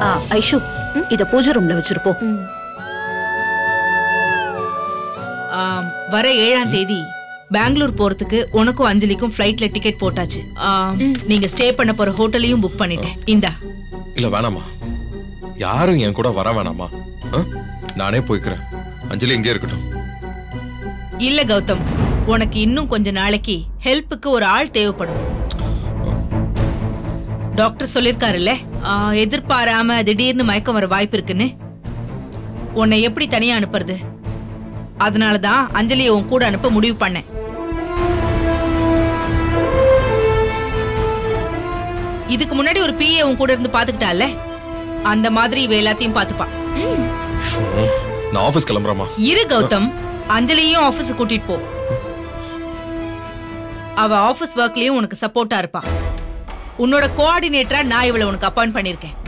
ஆ, ஐஷு இத பூஜை ரூம்ல வச்சிருப்போம் ஆம், வர ஏழாம் தேதி பெங்களூர் போறதுக்கு உனக்கும் அஞ்சலிக்கும் ஃப்ளைட்ல டிக்கெட் போட்டாச்சு ஆம், நீங்க ஸ்டே பண்ண போற ஹோட்டலையும் புக் பண்ணிட்டேன் இந்தா இல்ல வேணாமா யாரும் என் கூட வர வேணாமா ஆ? நானே போய்க்கிறேன் அஞ்சலி இங்கே இருக்கட்டும் இல்ல கௌதம் உனக்கு இன்னும் கொஞ்ச நாளைக்கு ஹெல்ப்புக்கு ஒரு ஆள் தேவைப்படும் டாக்டர் சொல்லிருக்காருல்ல ஆ, எதிர்பாராம திடீர்னு மயக்கம் வர வாய்ப்பு இருக்குன்னு உன்னை எப்படி தனியா அனுப்புறது அதனாலதான் அஞ்சலியை உன் கூட அனுப்ப முடிவு பண்ணேன் இதுக்கு முன்னாடி ஒரு பிஏ உன் கூட இருந்து பாத்துக்கிட்டால அந்த மாதிரி இவ எல்லாத்தையும் பாத்துப்பா ஷோ, நான் ஆபீஸ் கிளம்புறேமா இரு கௌதம் அஞ்சலியும் ஆபீஸ் கூட்டிட்டு போ அவ ஆபீஸ் ஒர்க்லயும் உனக்கு சப்போர்ட்டா இருப்பா உன்னோட கோஆர்டினேட்டரா நான் இவளை உனக்கு அப்பாயிண்ட் பண்ணிருக்கேன்